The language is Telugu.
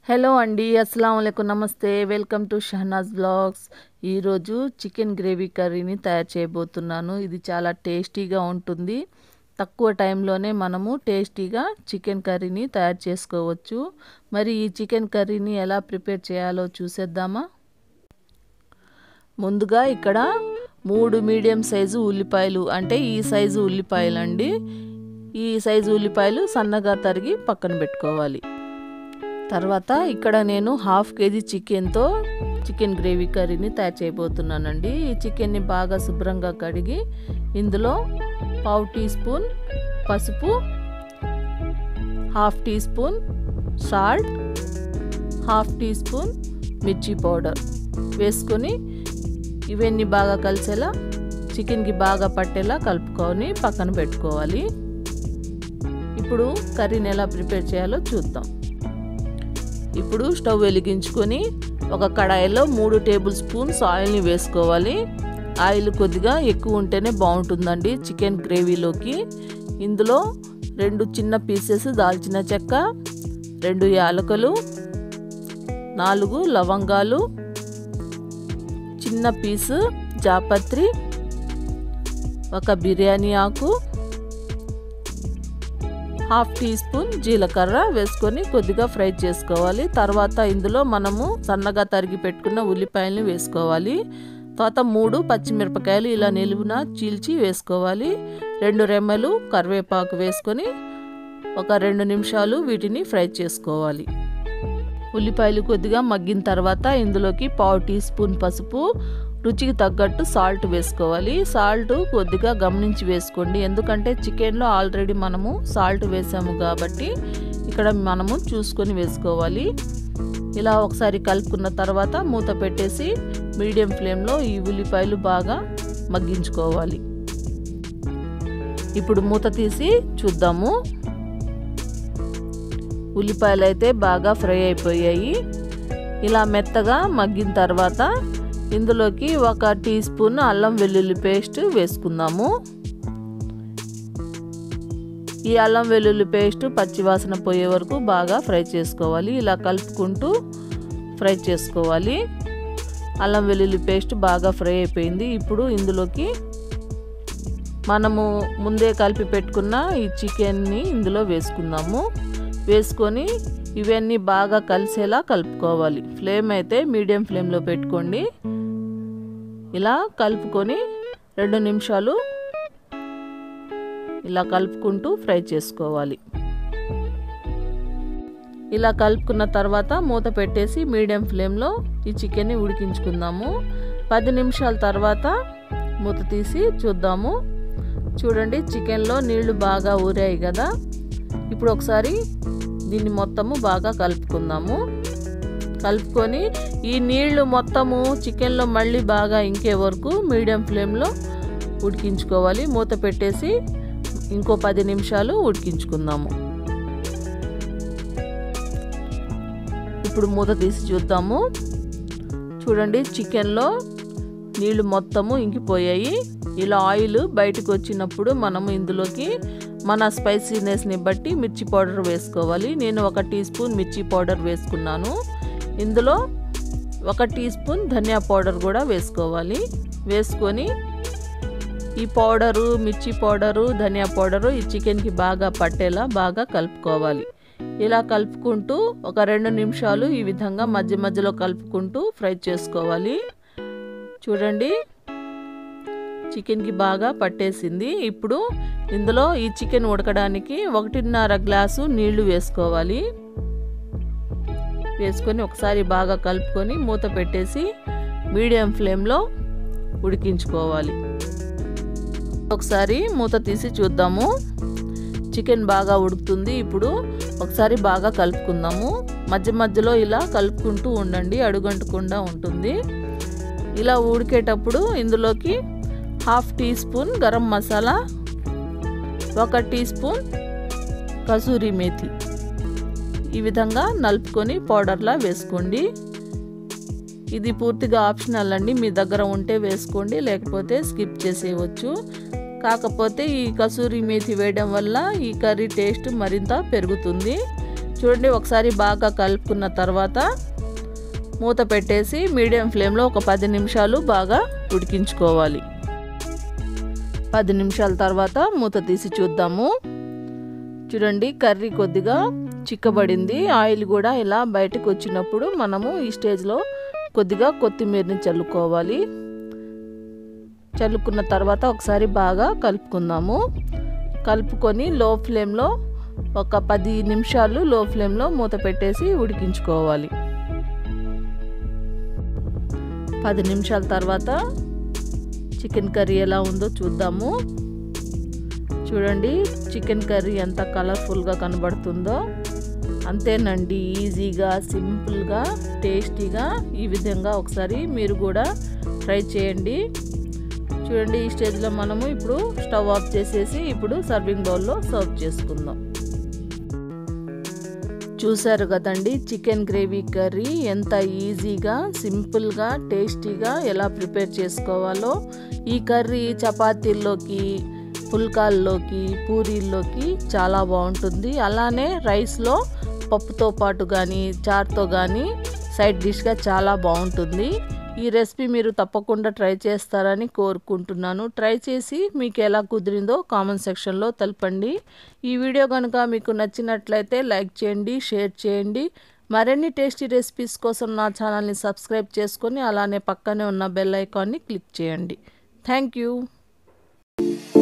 హలో అండి అస్సలం అయికు నమస్తే వెల్కమ్ టు షహనాజ్ బ్లాగ్స్ ఈరోజు చికెన్ గ్రేవీ కర్రీని తయారు చేయబోతున్నాను ఇది చాలా టేస్టీగా ఉంటుంది తక్కువ టైంలోనే మనము టేస్టీగా చికెన్ కర్రీని తయారు చేసుకోవచ్చు మరి ఈ చికెన్ కర్రీని ఎలా ప్రిపేర్ చేయాలో చూసేద్దామా ముందుగా ఇక్కడ మూడు మీడియం సైజు ఉల్లిపాయలు అంటే ఈ సైజు ఉల్లిపాయలు అండి ఈ సైజు ఉల్లిపాయలు సన్నగా తరిగి పక్కన పెట్టుకోవాలి తర్వాత ఇక్కడ నేను హాఫ్ కేజీ చికెన్తో చికెన్ గ్రేవీ కర్రీని తయారు చేయబోతున్నానండి ఈ చికెన్ని బాగా శుభ్రంగా కడిగి ఇందులో పావు టీ స్పూన్ పసుపు half teaspoon salt half teaspoon మిర్చి పౌడర్ వేసుకొని ఇవన్నీ బాగా కలిసేలా చికెన్కి బాగా పట్టేలా కలుపుకొని పక్కన పెట్టుకోవాలి ఇప్పుడు కర్రీని ఎలా ప్రిపేర్ చేయాలో చూద్దాం ఇప్పుడు స్టవ్ వెలిగించుకొని ఒక కడాయిలో మూడు టేబుల్ స్పూన్స్ ఆయిల్ని వేసుకోవాలి ఆయిల్ కొద్దిగా ఎక్కువ ఉంటేనే బాగుంటుందండి చికెన్ గ్రేవీలోకి ఇందులో రెండు చిన్న పీసెస్ దాల్చిన చెక్క రెండు యాలకులు నాలుగు లవంగాలు చిన్న పీసు జాపత్రి ఒక బిర్యానీ ఆకు హాఫ్ టీ స్పూన్ జీలకర్ర వేసుకొని కొద్దిగా ఫ్రై చేసుకోవాలి తర్వాత ఇందులో మనము సన్నగా తరిగి పెట్టుకున్న ఉల్లిపాయలని వేసుకోవాలి తర్వాత మూడు పచ్చిమిరపకాయలు ఇలా నిలువున చీల్చి వేసుకోవాలి రెండు రెమ్మలు కరివేపాకు వేసుకొని ఒక రెండు నిమిషాలు వీటిని ఫ్రై చేసుకోవాలి ఉల్లిపాయలు కొద్దిగా మగ్గిన తర్వాత ఇందులోకి పావు టీ స్పూన్ పసుపు రుచికి తగ్గట్టు సాల్ట్ వేసుకోవాలి సాల్ట్ కొద్దిగా గమనించి వేసుకోండి ఎందుకంటే చికెన్లో ఆల్రెడీ మనము సాల్ట్ వేసాము కాబట్టి ఇక్కడ మనము చూసుకొని వేసుకోవాలి ఇలా ఒకసారి కలుపుకున్న తర్వాత మూత పెట్టేసి మీడియం ఫ్లేమ్లో ఈ ఉల్లిపాయలు బాగా మగ్గించుకోవాలి ఇప్పుడు మూత తీసి చూద్దాము ఉల్లిపాయలు అయితే బాగా ఫ్రై అయిపోయాయి ఇలా మెత్తగా మగ్గిన తర్వాత ఇందులోకి ఒక టీ స్పూన్ అల్లం వెల్లుల్లి పేస్ట్ వేసుకుందాము ఈ అల్లం వెల్లుల్లి పేస్ట్ పచ్చివాసన పోయే వరకు బాగా ఫ్రై చేసుకోవాలి ఇలా కలుపుకుంటూ ఫ్రై చేసుకోవాలి అల్లం వెల్లుల్లి పేస్ట్ బాగా ఫ్రై అయిపోయింది ఇప్పుడు ఇందులోకి మనము ముందే కలిపి పెట్టుకున్న ఈ చికెన్ని ఇందులో వేసుకుందాము వేసుకొని ఇవన్నీ బాగా కలిసేలా కలుపుకోవాలి ఫ్లేమ్ అయితే మీడియం ఫ్లేమ్లో పెట్టుకోండి ఇలా కలుపుకొని రెండు నిమిషాలు ఇలా కలుపుకుంటూ ఫ్రై చేసుకోవాలి ఇలా కలుపుకున్న తర్వాత మూత పెట్టేసి మీడియం ఫ్లేమ్లో ఈ చికెన్ని ఉడికించుకుందాము పది నిమిషాల తర్వాత మూత తీసి చూద్దాము చూడండి చికెన్లో నీళ్లు బాగా ఊరాయి కదా ఇప్పుడు ఒకసారి దీన్ని మొత్తము బాగా కలుపుకుందాము కలుపుకొని ఈ నీళ్లు మొత్తము చికెన్లో మళ్ళీ బాగా ఇంకే వరకు మీడియం ఫ్లేమ్లో ఉడికించుకోవాలి మూత పెట్టేసి ఇంకో పది నిమిషాలు ఉడికించుకుందాము ఇప్పుడు మూత తీసి చూద్దాము చూడండి చికెన్లో నీళ్లు మొత్తము ఇంకిపోయాయి ఇలా ఆయిల్ బయటకు వచ్చినప్పుడు మనము ఇందులోకి మన స్పైసీనెస్ని బట్టి మిర్చి పౌడర్ వేసుకోవాలి నేను ఒక టీ స్పూన్ మిర్చి పౌడర్ వేసుకున్నాను ఇందులో ఒక టీ స్పూన్ ధనియా పౌడర్ కూడా వేసుకోవాలి వేసుకొని ఈ పౌడరు మిర్చి పౌడరు ధనియా పౌడరు ఈ చికెన్కి బాగా పట్టేలా బాగా కలుపుకోవాలి ఇలా కలుపుకుంటూ ఒక రెండు నిమిషాలు ఈ విధంగా మధ్య మధ్యలో కలుపుకుంటూ ఫ్రై చేసుకోవాలి చూడండి చికెన్కి బాగా పట్టేసింది ఇప్పుడు ఇందులో ఈ చికెన్ ఉడకడానికి ఒకటిన్నర గ్లాసు నీళ్లు వేసుకోవాలి వేసుకొని ఒకసారి బాగా కలుపుకొని మూత పెట్టేసి మీడియం ఫ్లేమ్లో ఉడికించుకోవాలి ఒకసారి మూత తీసి చూద్దాము చికెన్ బాగా ఉడుకుతుంది ఇప్పుడు ఒకసారి బాగా కలుపుకుందాము మధ్య మధ్యలో ఇలా కలుపుకుంటూ ఉండండి అడుగంటకుండా ఉంటుంది ఇలా ఉడికేటప్పుడు ఇందులోకి half teaspoon garam masala ఒక టీ స్పూన్ కసూరి మేతి ఈ విధంగా నలుపుకొని పౌడర్లా వేసుకోండి ఇది పూర్తిగా ఆప్షనల్ అండి మీ దగ్గర ఉంటే వేసుకోండి లేకపోతే స్కిప్ చేసేయవచ్చు కాకపోతే ఈ కసూరి మేతి వేయడం వల్ల ఈ కర్రీ టేస్ట్ మరింత పెరుగుతుంది చూడండి ఒకసారి బాగా కలుపుకున్న తర్వాత మూత పెట్టేసి మీడియం ఫ్లేమ్లో ఒక పది నిమిషాలు బాగా ఉడికించుకోవాలి పది నిమిషాల తర్వాత మూత తీసి చూద్దాము చూడండి కర్రీ కొద్దిగా చిక్కబడింది ఆయిల్ కూడా ఇలా బయటకు వచ్చినప్పుడు మనము ఈ స్టేజ్లో కొద్దిగా కొత్తిమీరని చల్లుకోవాలి చల్లుకున్న తర్వాత ఒకసారి బాగా కలుపుకుందాము కలుపుకొని లో ఫ్లేమ్లో ఒక పది నిమిషాలు లో ఫ్లేమ్లో మూత పెట్టేసి ఉడికించుకోవాలి పది నిమిషాల తర్వాత చికెన్ కర్రీ ఎలా ఉందో చూద్దాము చూడండి చికెన్ కర్రీ ఎంత కలర్ఫుల్గా కనబడుతుందో అంతేనండి ఈజీగా సింపుల్గా టేస్టీగా ఈ విధంగా ఒకసారి మీరు కూడా ట్రై చేయండి చూడండి ఈ స్టేజ్లో మనము ఇప్పుడు స్టవ్ ఆఫ్ చేసేసి ఇప్పుడు సర్వింగ్ బౌల్లో సర్వ్ చేసుకుందాం చూసారు కదండి చికెన్ గ్రేవీ కర్రీ ఎంత ఈజీగా సింపుల్గా టేస్టీగా ఎలా ప్రిపేర్ చేసుకోవాలో ఈ కర్రీ చపాతీల్లోకి పుల్కాల్లోకి పూరీల్లోకి చాలా బాగుంటుంది అలానే రైస్లో పప్పుతో పాటు కానీ చార్తో కానీ సైడ్ డిష్గా చాలా బాగుంటుంది ఈ రెసిపీ మీరు తప్పకుండా ట్రై చేస్తారని కోరుకుంటున్నాను ట్రై చేసి మీకు ఎలా కుదిరిందో కామెంట్ సెక్షన్లో తెలపండి ఈ వీడియో కనుక మీకు నచ్చినట్లయితే లైక్ చేయండి షేర్ చేయండి మరిన్ని టేస్టీ రెసిపీస్ కోసం నా ఛానల్ని సబ్స్క్రైబ్ చేసుకొని అలానే పక్కనే ఉన్న బెల్ ఐకాన్ని క్లిక్ చేయండి థ్యాంక్ యూ